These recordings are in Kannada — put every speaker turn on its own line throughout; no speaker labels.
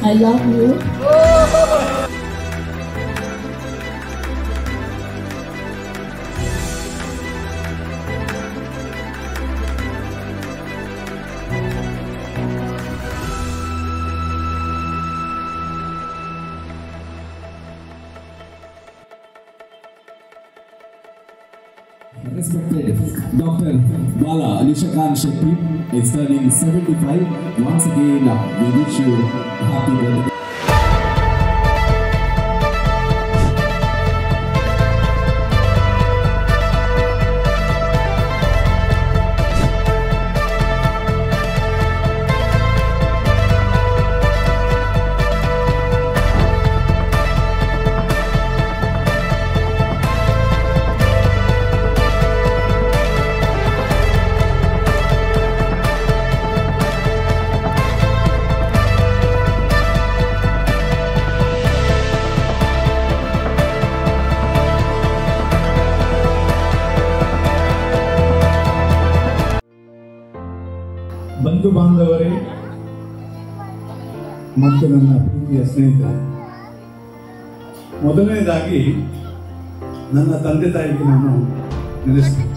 I love you.
Respected Dr. Bala Nishakan Shetty is turning 75. Once again, uh, we wish you a happy birthday.
ಬಂಧು ಬಾಂಧವರೇ ಮತ್ತು ನನ್ನ ಪ್ರೀತಿಯ ಸ್ನೇಹಿತರೆ ಮೊದಲನೇದಾಗಿ ನನ್ನ ತಂದೆ ತಾಯಿಗೆ ನಾನು ನೆನೆಸ್ತೀನಿ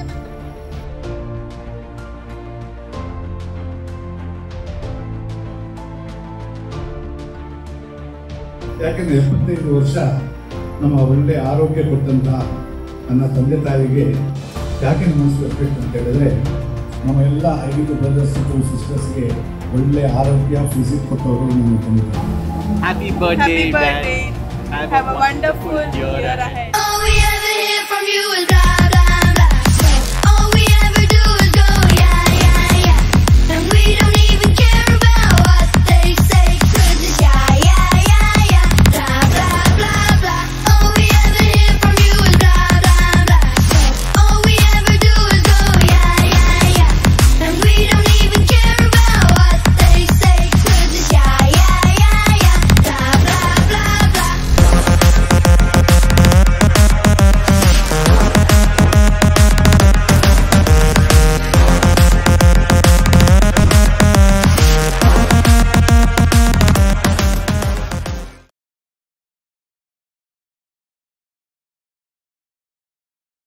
ಯಾಕೆಂದ್ರೆ ಎಪ್ಪತ್ತೈದು ವರ್ಷ ನಮ್ಮ ಒಳ್ಳೆ ಆರೋಗ್ಯ ಕೊಟ್ಟಂತಹ ನನ್ನ ತಂದೆ ತಾಯಿಗೆ ಯಾಕೆ ನಮಸ್ಕರಿಸಬೇಕು ಅಂತ ಹೇಳಿದ್ರೆ ನಮ್ಮ ಎಲ್ಲ ಐದು ಬ್ರದರ್ಸ್ ಮತ್ತು ಸಿಸ್ಟರ್ಸ್ಗೆ ಒಳ್ಳೆ ಆರೋಗ್ಯ ಫಿಸಿಕ್ ಕೊಟ್ಟವರು ನನ್ನ ತಂದೆ ತಾಯಿ
Happy birthday,
Happy birthday.
Dad.
Have a wonderful year ahead.
All we ever hear from you is that